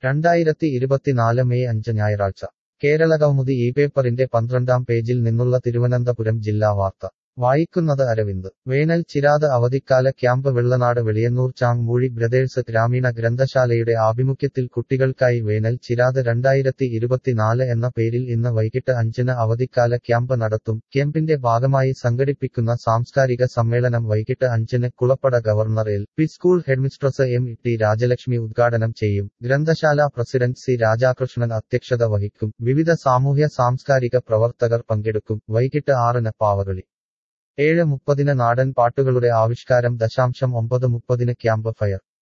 രണ്ടായിരത്തി ഇരുപത്തിനാല് മെയ് അഞ്ച് ഞായറാഴ്ച കേരളകൗമുദി ഈ പേപ്പറിന്റെ പന്ത്രണ്ടാം പേജിൽ നിന്നുള്ള തിരുവനന്തപുരം ജില്ലാ വാർത്ത വായിക്കുന്നത് അരവിന്ദ് വേനൽ ചിരാത് അവധിക്കാല ക്യാമ്പ് വെള്ളനാട് വെളിയന്നൂർ ചാങ്മൂഴി ബ്രദേഴ്സ് ഗ്രാമീണ ഗ്രന്ഥശാലയുടെ ആഭിമുഖ്യത്തിൽ കുട്ടികൾക്കായി വേനൽ ചിരാത് രണ്ടായിരത്തി ഇരുപത്തിനാല് എന്ന പേരിൽ ഇന്ന് വൈകിട്ട് അഞ്ചിന് അവധിക്കാല ക്യാമ്പ് നടത്തും ക്യാമ്പിന്റെ ഭാഗമായി സംഘടിപ്പിക്കുന്ന സാംസ്കാരിക സമ്മേളനം വൈകിട്ട് അഞ്ചിന് Kulappada government L P school headmistress M T Rajalakshmi ഉദ്ഘാടനം ചെയ്യും ഗ്രന്ഥശാല പ്രസിഡന്റ് സി രാജാകൃഷ്ണൻ അധ്യക്ഷത വഹിക്കും വിവിധ സാമൂഹ്യ സാംസ്കാരിക പ്രവർത്തകർ പങ്കെടുക്കും വൈകിട്ട് ആറിന് പാവകളി ഏഴ് മുപ്പതിന് നാടൻ പാട്ടുകളുടെ ആവിഷ്കാരം ദശാംശം ഒമ്പത് മുപ്പതിന് ക്യാമ്പ് ഫയർ